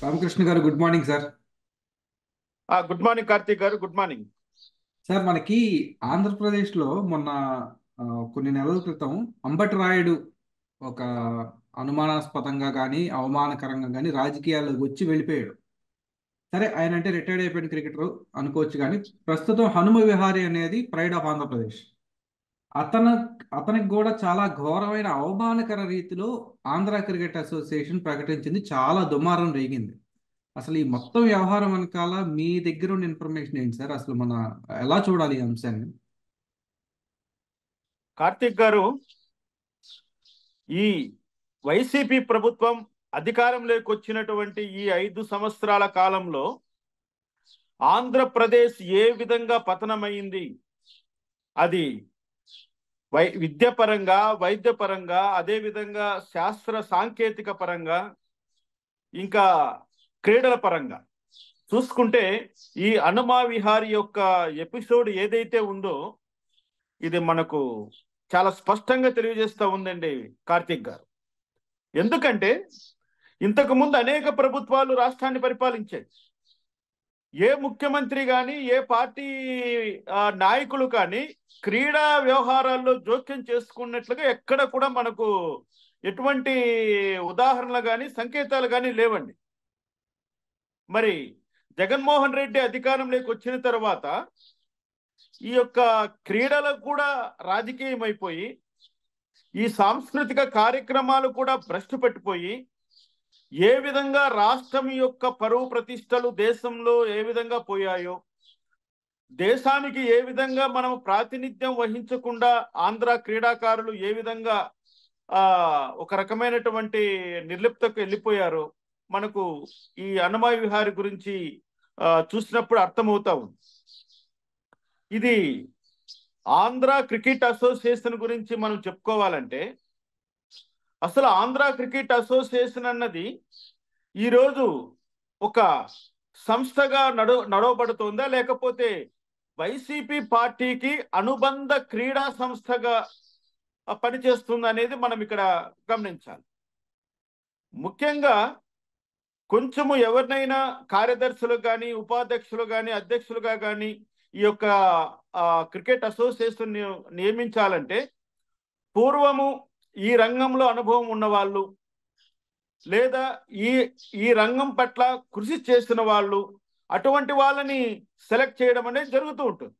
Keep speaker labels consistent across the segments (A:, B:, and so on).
A: Ramakrishna garu good morning sir
B: good morning Karthik garu good morning
A: sir మనకి ఆంధ్రప్రదేశ్లో మొన్న ఆ, కొన్ని నెలల క్రితం అంబటి రాయుడు ఒక అనుమానాస్పదంగా కానీ అవమానకరంగా కానీ రాజకీయాల్లోకి వచ్చి వెళ్ళిపోయాడు సరే ఆయన అంటే రిటైర్డ్ అయిపోయిన క్రికెటర్ అనుకోవచ్చు కానీ ప్రస్తుతం హనుమ విహారీ అనేది ప్రైడ్ ఆఫ్ ఆంధ్రప్రదేశ్ అతను అతనికి కూడా చాలా ఘోరమైన అవమానకర రీతిలో ఆంధ్ర క్రికెట్ అసోసియేషన్ ప్రకటించింది చాలా దుమారం రేగింది అసలు ఈ మొత్తం వ్యవహారం వెనకాల మీ దగ్గర ఉన్న ఇన్ఫర్మేషన్ ఏంటి సార్ అసలు మన ఎలా చూడాలి ఈ అంశాన్ని
B: కార్తీక్ గారు ఈ వైసీపీ ప్రభుత్వం అధికారంలోకి వచ్చినటువంటి ఈ ఐదు సంవత్సరాల కాలంలో ఆంధ్రప్రదేశ్ ఏ విధంగా పతనమైంది అది వై విద్యపరంగా వైద్యపరంగా అదేవిధంగా శాస్త్ర సాంకేతిక పరంగా ఇంకా క్రీడల పరంగా చూసుకుంటే ఈ హనుమా విహారి యొక్క ఎపిసోడ్ ఏదైతే ఉందో ఇది మనకు చాలా స్పష్టంగా తెలియజేస్తూ ఉందండి కార్తీక్ గారు ఎందుకంటే ఇంతకు ముందు అనేక ప్రభుత్వాలు రాష్ట్రాన్ని పరిపాలించాయి ఏ ముఖ్యమంత్రి కానీ ఏ పార్టీ ఆ, నాయకులు కానీ క్రీడా వ్యవహారాల్లో జోక్యం చేసుకున్నట్లుగా ఎక్కడ కూడా మనకు ఎటువంటి ఉదాహరణలు కానీ సంకేతాలు కానీ లేవండి మరి జగన్మోహన్ రెడ్డి అధికారంలోకి వచ్చిన తర్వాత ఈ యొక్క క్రీడలకు కూడా రాజకీయం అయిపోయి ఈ సాంస్కృతిక కార్యక్రమాలు కూడా భ్రష్టు పట్టిపోయి ఏ విధంగా రాష్ట్రం యొక్క పరువు ప్రతిష్టలు దేశంలో ఏ విధంగా పోయాయో దేశానికి ఏ విధంగా మనం ప్రాతినిధ్యం వహించకుండా ఆంధ్ర క్రీడాకారులు ఏ విధంగా ఆ ఒక రకమైనటువంటి నిర్లిప్తకు వెళ్ళిపోయారో మనకు ఈ హనుమాయి విహారి గురించి ఆ, చూసినప్పుడు అర్థమవుతా ఉంది ఇది ఆంధ్ర క్రికెట్ అసోసియేషన్ గురించి మనం చెప్పుకోవాలంటే అసలు ఆంధ్ర క్రికెట్ అసోసియేషన్ అన్నది ఈరోజు ఒక సంస్థగా నడు నడవబడుతుందా లేకపోతే వైసీపీ పార్టీకి అనుబంధ క్రీడా సంస్థగా పనిచేస్తుంది అనేది మనం ఇక్కడ గమనించాలి ముఖ్యంగా కొంచెము ఎవరినైనా కార్యదర్శులు కానీ ఉపాధ్యక్షులు కానీ అధ్యక్షులుగా కానీ ఈ యొక్క ఆ, క్రికెట్ అసోసియేషన్ ని- నియమించాలంటే పూర్వము ఈ రంగంలో అనుభవం ఉన్న వాళ్ళు లేదా ఈ ఈ రంగం పట్ల కృషి చేసిన వాళ్ళు అటువంటి వాళ్ళని సెలెక్ట్ చేయడం అనేది జరుగుతూ ఉంటుంది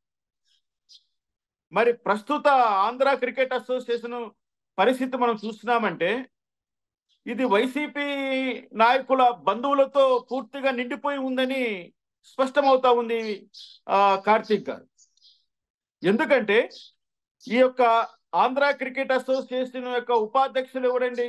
B: మరి ప్రస్తుత ఆంధ్ర క్రికెట్ అసోసియేషన్ పరిస్థితి మనం చూస్తున్నామంటే ఇది వైసీపీ నాయకుల బంధువులతో పూర్తిగా నిండిపోయి ఉందని స్పష్టమవుతా ఉంది ఆ, కార్తీక్ గారు ఎందుకంటే ఈ యొక్క ఆంధ్ర క్రికెట్ అసోసియేషన్ యొక్క ఉపాధ్యక్షులు ఎవరండి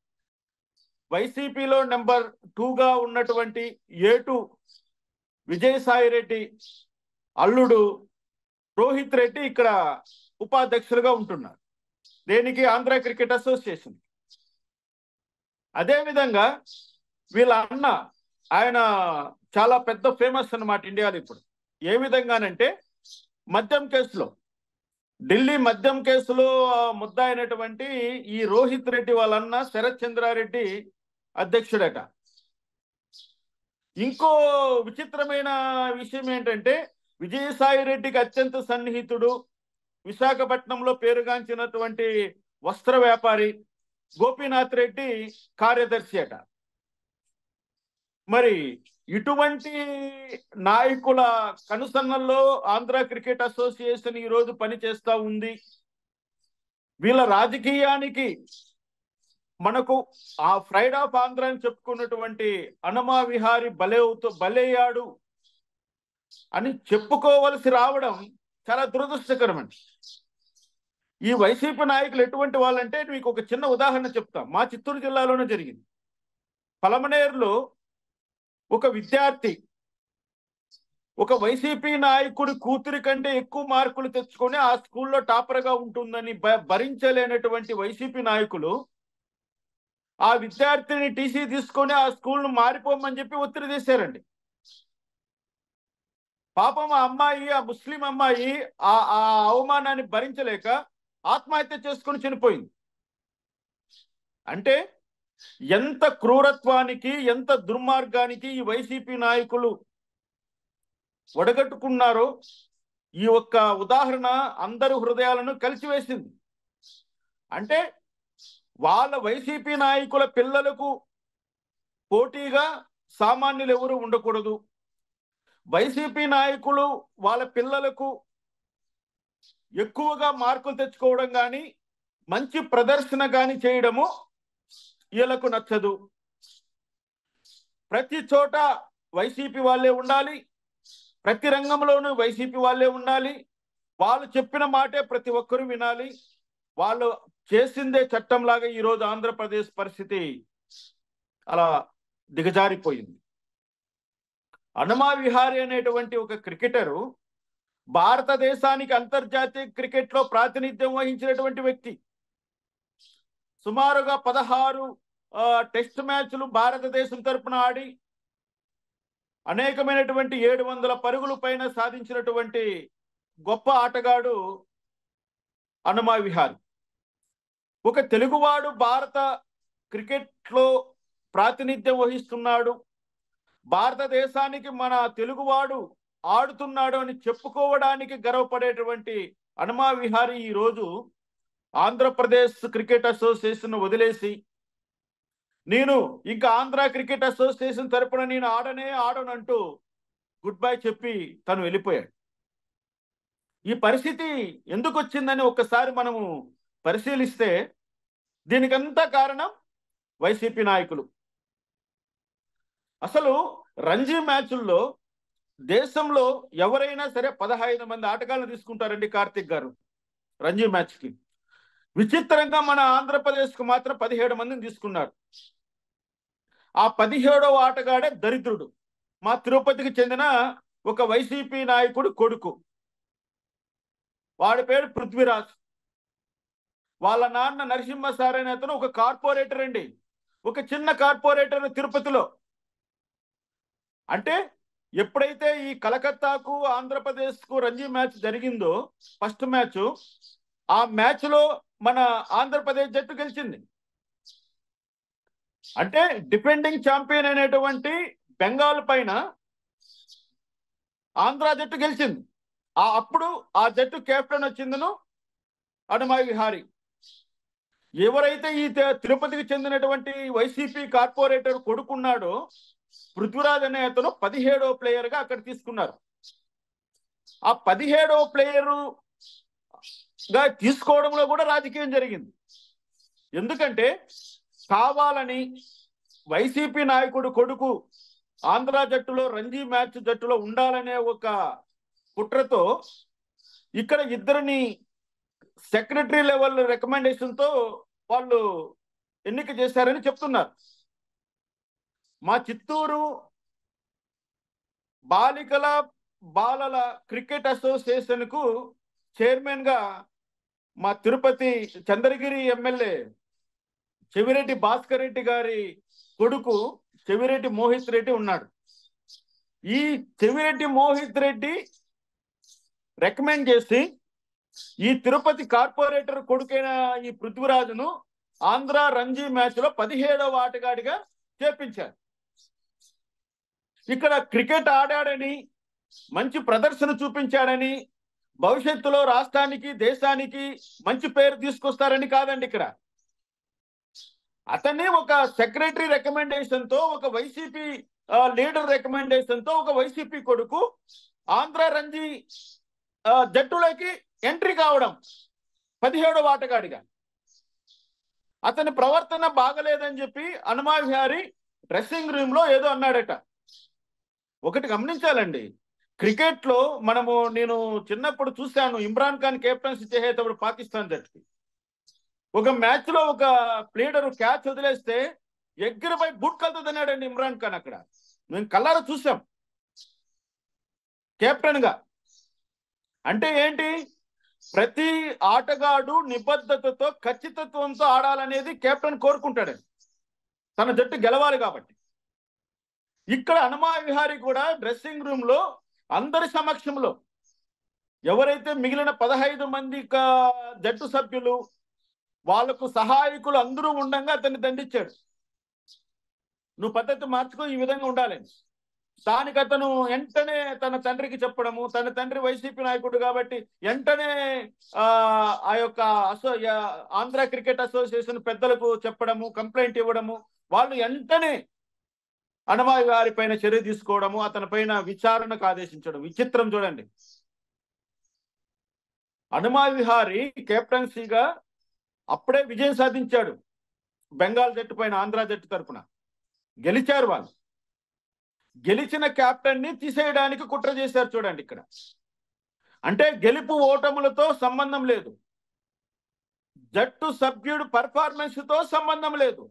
B: వైసీపీలో నెంబర్ టూగా ఉన్నటువంటి ఏటు విజయసాయి రెడ్డి అల్లుడు రోహిత్ రెడ్డి ఇక్కడ ఉపాధ్యక్షులుగా ఉంటున్నారు దేనికి ఆంధ్ర క్రికెట్ అసోసియేషన్ అదేవిధంగా వీళ్ళ అన్న ఆయన చాలా పెద్ద ఫేమస్ అన్నమాట ఇండియాలో ఇప్పుడు ఏ విధంగానంటే మద్యం కేసులో ఢిల్లీ మద్యం కేసులో ఆ, ముద్దా అయినటువంటి ఈ రోహిత్ రెడ్డి వాళ్ళ అన్న శరత్ చంద్రారెడ్డి అధ్యక్షుడట ఇంకో విచిత్రమైన విషయం ఏంటంటే విజయసాయి రెడ్డికి అత్యంత సన్నిహితుడు విశాఖపట్నంలో పేరుగాంచినటువంటి వస్త్ర వ్యాపారి గోపీనాథ్ రెడ్డి కార్యదర్శి అట మరి ఇటువంటి నాయకుల కనుసన్నల్లో ఆంధ్ర క్రికెట్ అసోసియేషన్ ఈ రోజు పనిచేస్తా ఉంది వీళ్ళ రాజకీయానికి మనకు ఆ ఫ్రైడ్ ఆఫ్ ఆంధ్ర అని చెప్పుకున్నటువంటి హనుమా విహారి బలేవుతో బలయ్యాడు అని చెప్పుకోవలసి రావడం చాలా దురదృష్టకరమండి ఈ వైసీపీ నాయకులు ఎటువంటి వాళ్ళంటే మీకు ఒక చిన్న ఉదాహరణ చెప్తాం మా చిత్తూరు జిల్లాలోనే జరిగింది పలమనేరులో ఒక విద్యార్థి ఒక వైసీపీ నాయకుడి కూతురి కంటే ఎక్కువ మార్కులు తెచ్చుకొని ఆ స్కూల్లో టాపర్గా ఉంటుందని భ- భరించలేనటువంటి వైసీపీ నాయకులు ఆ విద్యార్థిని టీసీ తీసుకొని ఆ స్కూల్ను మారిపోమని చెప్పి ఒత్తిడి చేశారండి పాపం ఆ అమ్మాయి ఆ ముస్లిం అమ్మాయి ఆ ఆ అవమానాన్ని భరించలేక ఆత్మహత్య చేసుకొని చనిపోయింది అంటే ఎంత క్రూరత్వానికి ఎంత దుర్మార్గానికి ఈ వైసీపీ నాయకులు ఒడగట్టుకున్నారో ఈ ఒక్క ఉదాహరణ అందరి హృదయాలను కలిసివేసింది అంటే వాళ్ళ వైసీపీ నాయకుల పిల్లలకు పోటీగా సామాన్యులు ఎవరు ఉండకూడదు వైసీపీ నాయకులు వాళ్ళ పిల్లలకు ఎక్కువగా మార్కులు తెచ్చుకోవడం కానీ మంచి ప్రదర్శన కానీ చేయడము వీళ్ళకు నచ్చదు ప్రతి చోట వైసీపీ వాళ్ళే ఉండాలి ప్రతి రంగంలోనూ వైసీపీ వాళ్ళే ఉండాలి వాళ్ళు చెప్పిన మాటే ప్రతి ఒక్కరూ వినాలి వాళ్ళు చేసిందే చట్టంలాగా ఈరోజు ఆంధ్రప్రదేశ్ పరిస్థితి అలా దిగజారిపోయింది హనుమా విహారీ అనేటువంటి ఒక క్రికెటరు భారతదేశానికి అంతర్జాతీయ క్రికెట్ లో ప్రాతినిధ్యం వహించినటువంటి వ్యక్తి సుమారుగా పదహారు టెస్ట్ మ్యాచ్లు భారతదేశం తరపున ఆడి అనేకమైనటువంటి ఏడు వందల పరుగుల పైన సాధించినటువంటి గొప్ప ఆటగాడు హనుమా విహారీ ఒక తెలుగువాడు భారత క్రికెట్లో ప్రాతినిధ్యం వహిస్తున్నాడు భారతదేశానికి మన తెలుగువాడు ఆడుతున్నాడు అని చెప్పుకోవడానికి గర్వపడేటువంటి హనుమా విహారీ ఈరోజు ఆంధ్రప్రదేశ్ క్రికెట్ అసోసియేషన్ వదిలేసి నేను ఇంకా ఆంధ్ర క్రికెట్ అసోసియేషన్ తరపున నేను ఆడనే ఆడనంటూ గుడ్ బై చెప్పి తను వెళ్ళిపోయాడు ఈ పరిస్థితి ఎందుకు వచ్చిందని ఒక్కసారి మనము పరిశీలిస్తే దీనికంతా కారణం వైసీపీ నాయకులు అసలు రంజీ మ్యాచ్ల్లో దేశంలో ఎవరైనా సరే పదహైదు మంది ఆటగాళ్ళని తీసుకుంటారండి కార్తిక్ గారు రంజీ మ్యాచ్కి విచిత్రంగా మన ఆంధ్రప్రదేశ్కు మాత్రం పదిహేడు మందిని తీసుకున్నారు ఆ పదిహేడవ ఆటగాడే దరిద్రుడు మా తిరుపతికి చెందిన ఒక వైసీపీ నాయకుడు కొడుకు వాడి పేరు పృథ్వీరాజ్ వాళ్ళ నాన్న నరసింహ సార్ అనే అతను ఒక కార్పొరేటర్ అండి ఒక చిన్న కార్పొరేటర్ తిరుపతిలో అంటే ఎప్పుడైతే ఈ కలకత్తాకు ఆంధ్రప్రదేశ్కు రంజీ మ్యాచ్ జరిగిందో ఫస్ట్ మ్యాచ్ ఆ మ్యాచ్ లో మన ఆంధ్రప్రదేశ్ జట్టు గెలిచింది అంటే డిఫెండింగ్ ఛాంపియన్ అనేటువంటి బెంగాల్ పైన ఆంధ్ర జట్టు గెలిచింది ఆ అప్పుడు ఆ జట్టు కెప్టెన్ వచ్చిందను హనుమా విహారీ ఎవరైతే ఈ తిరుపతికి చెందినటువంటి వైసీపీ కార్పొరేటర్ కొడుకున్నాడో పృథ్వీరాజ్ అనే అతను పదిహేడో ప్లేయర్ గా అక్కడ తీసుకున్నారు ఆ పదిహేడో ప్లేయరు గా తీసుకోవడంలో కూడా రాజకీయం జరిగింది ఎందుకంటే కావాలని వైసీపీ నాయకుడు కొడుకు ఆంధ్ర జట్టులో రంజీ మ్యాచ్ జట్టులో ఉండాలనే ఒక కుట్రతో ఇక్కడ ఇద్దరిని సెక్రటరీ లెవెల్ రికమెండేషన్ తో వాళ్ళు ఎన్నిక చేశారని చెప్తున్నారు మా చిత్తూరు బాలికల బాలల క్రికెట్ అసోసియేషన్ కు చైర్మన్ గా మా తిరుపతి చంద్రగిరి ఎమ్మెల్యే చెవిరెడ్డి భాస్కర్ రెడ్డి గారి కొడుకు చెవిరెడ్డి మోహిత్ రెడ్డి ఉన్నాడు ఈ చెవిరెడ్డి మోహిత్ రెడ్డి రికమెండ్ చేసి ఈ తిరుపతి కార్పొరేటర్ కొడుకైన ఈ పృథ్వీరాజును ఆంధ్ర రంజీ మ్యాచ్ లో పదిహేడవ ఆటగాడిగా చేపించారు ఇక్కడ క్రికెట్ ఆడాడని మంచి ప్రదర్శన చూపించాడని భవిష్యత్తులో రాష్ట్రానికి దేశానికి మంచి పేరు తీసుకొస్తారని కాదండి ఇక్కడ అతన్ని ఒక సెక్రటరీ రికమెండేషన్ తో ఒక వైసీపీ లీడర్ రికమెండేషన్ తో ఒక వైసీపీ కొడుకు ఆంధ్ర రంజీ జట్టులోకి ఎంట్రీ కావడం పదిహేడవ ఆటగాడిగా అతని ప్రవర్తన బాగలేదని చెప్పి హనుమా విహారీ డ్రెస్సింగ్ రూమ్ లో ఏదో అన్నాడట ఒకటి గమనించాలండి క్రికెట్ లో మనము నేను చిన్నప్పుడు చూశాను ఇమ్రాన్ ఖాన్ కెప్టెన్సీ చేసేటప్పుడు పాకిస్తాన్ జట్టుకి ఒక మ్యాచ్ లో ఒక ప్లేడర్ క్యాచ్ వదిలేస్తే ఎగ్గిరిపై బుట్ కలుతుందన్నాడండి ఇమ్రాన్ ఖాన్ అక్కడ మేము కల్లారా చూసాం కెప్టెన్ గా అంటే ఏంటి ప్రతి ఆటగాడు నిబద్ధతతో ఖచ్చితత్వంతో ఆడాలనేది కెప్టెన్ కోరుకుంటాడు తన జట్టు గెలవాలి కాబట్టి ఇక్కడ హనుమా విహారీ కూడా డ్రెస్సింగ్ రూమ్ లో అందరి సమక్షంలో ఎవరైతే మిగిలిన పదహైదు మంది జట్టు సభ్యులు వాళ్లకు సహాయకులు అందరూ ఉండంగా అతన్ని దండించాడు నువ్వు పద్ధతి మార్చుకో ఈ విధంగా ఉండాలి దానికి అతను వెంటనే తన తండ్రికి చెప్పడము తన తండ్రి వైసీపీ నాయకుడు కాబట్టి వెంటనే ఆ ఆ యొక్క అసో యా- ఆంధ్ర క్రికెట్ అసోసియేషన్ పెద్దలకు చెప్పడము కంప్లైంట్ ఇవ్వడము వాళ్ళు వెంటనే అనమాయి గారి పైన చర్య తీసుకోవడము అతని పైన విచారణకు ఆదేశించడం విచిత్రం చూడండి హనుమా విహారి కెప్టెన్సీగా అప్పుడే విజయం సాధించాడు బెంగాల్ జట్టు పైన ఆంధ్ర జట్టు తరపున గెలిచారు వాళ్ళు గెలిచిన కెప్టెన్ ని తీసేయడానికి కుట్ర చేశారు చూడండి ఇక్కడ అంటే గెలుపు ఓటములతో సంబంధం లేదు జట్టు సభ్యుడు పర్ఫార్మెన్స్ తో సంబంధం లేదు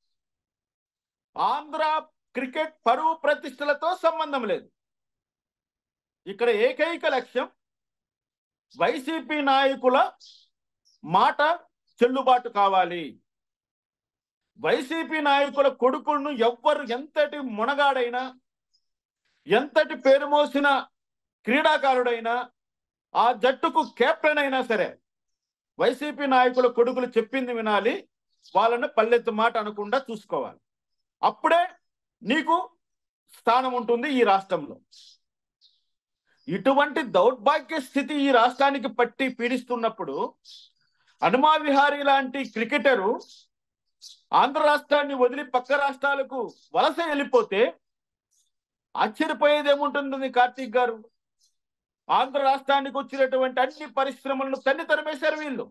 B: ఆంధ్ర క్రికెట్ పరువు ప్రతిష్టలతో సంబంధం లేదు ఇక్కడ ఏకైక లక్ష్యం వైసీపీ నాయకుల మాట చెల్లుబాటు కావాలి వైసీపీ నాయకుల కొడుకులను ఎవ్వరు ఎంతటి మునగాడైనా ఎంతటి పేరు మోసిన క్రీడాకారుడైనా ఆ జట్టుకు కెప్టెన్ అయినా సరే వైసీపీ నాయకుల కొడుకులు చెప్పింది వినాలి వాళ్ళను పల్లెత్తు మాట అనకుండా చూసుకోవాలి అప్పుడే నీకు స్థానం ఉంటుంది ఈ రాష్ట్రంలో ఇటువంటి దౌర్భాగ్య స్థితి ఈ రాష్ట్రానికి పట్టి పీడిస్తున్నప్పుడు హనుమా విహారీ లాంటి క్రికెటరు ఆంధ్ర రాష్ట్రాన్ని వదిలి పక్క రాష్ట్రాలకు వలస వెళ్ళిపోతే ఆశ్చర్యపోయేది ఏముంటుంది కార్తీక్ గారు ఆంధ్ర రాష్ట్రానికి వచ్చినటువంటి అన్ని పరిశ్రమలను తన్ని తరిమేశారు వీళ్ళు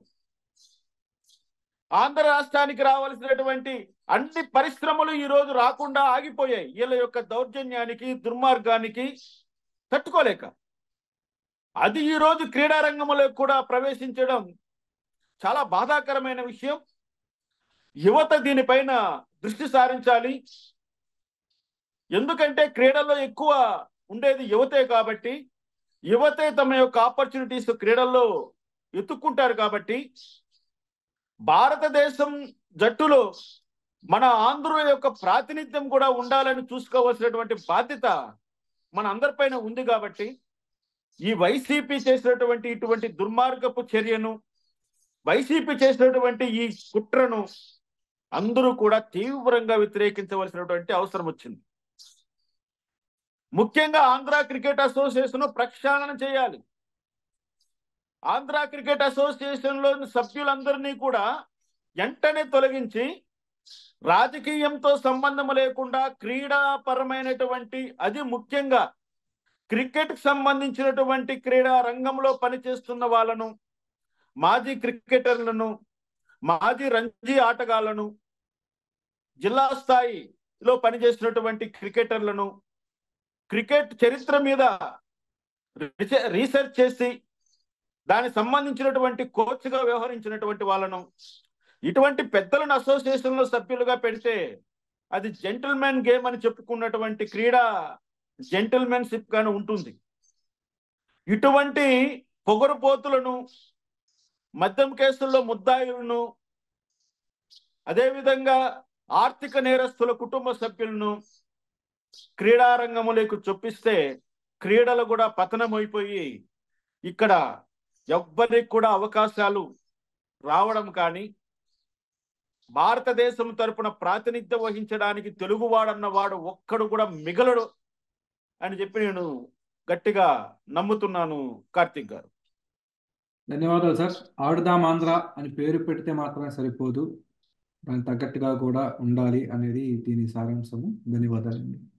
B: ఆంధ్ర రాష్ట్రానికి రావాల్సినటువంటి అన్ని పరిశ్రమలు ఈ రోజు రాకుండా ఆగిపోయాయి వీళ్ళ యొక్క దౌర్జన్యానికి దుర్మార్గానికి తట్టుకోలేక అది ఈ రోజు క్రీడా రంగంలో కూడా ప్రవేశించడం చాలా బాధాకరమైన విషయం యువత దీనిపైన దృష్టి సారించాలి ఎందుకంటే క్రీడల్లో ఎక్కువ ఉండేది యువతే కాబట్టి యువతే తమ యొక్క ఆపర్చునిటీస్ క్రీడల్లో ఎత్తుక్కుంటారు కాబట్టి భారతదేశం జట్టులో మన ఆంధ్రుల యొక్క ప్రాతినిధ్యం కూడా ఉండాలని చూసుకోవాల్సినటువంటి బాధ్యత మన అందరిపైన ఉంది కాబట్టి ఈ వైసీపీ చేసినటువంటి ఇటువంటి దుర్మార్గపు చర్యను వైసీపీ చేసినటువంటి ఈ కుట్రను అందరూ కూడా తీవ్రంగా వ్యతిరేకించవలసినటువంటి అవసరం వచ్చింది ముఖ్యంగా ఆంధ్ర క్రికెట్ అసోసియేషన్ ప్రక్షాళన చేయాలి ఆంధ్ర క్రికెట్ అసోసియేషన్ లోని సభ్యులందరినీ కూడా వెంటనే తొలగించి రాజకీయంతో సంబంధం లేకుండా క్రీడాపరమైనటువంటి అది ముఖ్యంగా క్రికెట్ కి సంబంధించినటువంటి క్రీడా రంగంలో పనిచేస్తున్న వాళ్ళను మాజీ క్రికెటర్లను మాజీ రంజీ ఆటగాళ్లను జిల్లా స్థాయిలో పనిచేసినటువంటి క్రికెటర్లను క్రికెట్ చరిత్ర మీద రీసె- రీసెర్చ్ చేసి దానికి సంబంధించినటువంటి కోచ్గా వ్యవహరించినటువంటి వాళ్ళను ఇటువంటి పెద్దలను అసోసియేషన్ లో సభ్యులుగా పెడితే అది జెంటిల్మెన్ గేమ్ అని చెప్పుకున్నటువంటి క్రీడా జెంటిల్మెన్షిప్ గాను ఉంటుంది ఇటువంటి పొగరుపోతులను మద్యం కేసుల్లో ముద్దాయిలను అదేవిధంగా ఆర్థిక నేరస్తుల కుటుంబ సభ్యులను క్రీడారంగములకు చొప్పిస్తే క్రీడలు కూడా పతనమైపోయి ఇక్కడ ఎవ్వరికి కూడా అవకాశాలు రావడం కానీ భారతదేశం తరపున ప్రాతినిధ్యం వహించడానికి తెలుగువాడన్న వాడు ఒక్కడు కూడా మిగలడు అని చెప్పి నేను గట్టిగా నమ్ముతున్నాను కార్తిక్ గారు
A: ధన్యవాదాలు సార్ ఆడుదాం ఆంధ్ర అని పేరు పెడితే మాత్రమే సరిపోదు దానికి తగ్గట్టుగా కూడా ఉండాలి అనేది దీని సారాంశము ధన్యవాదాలండి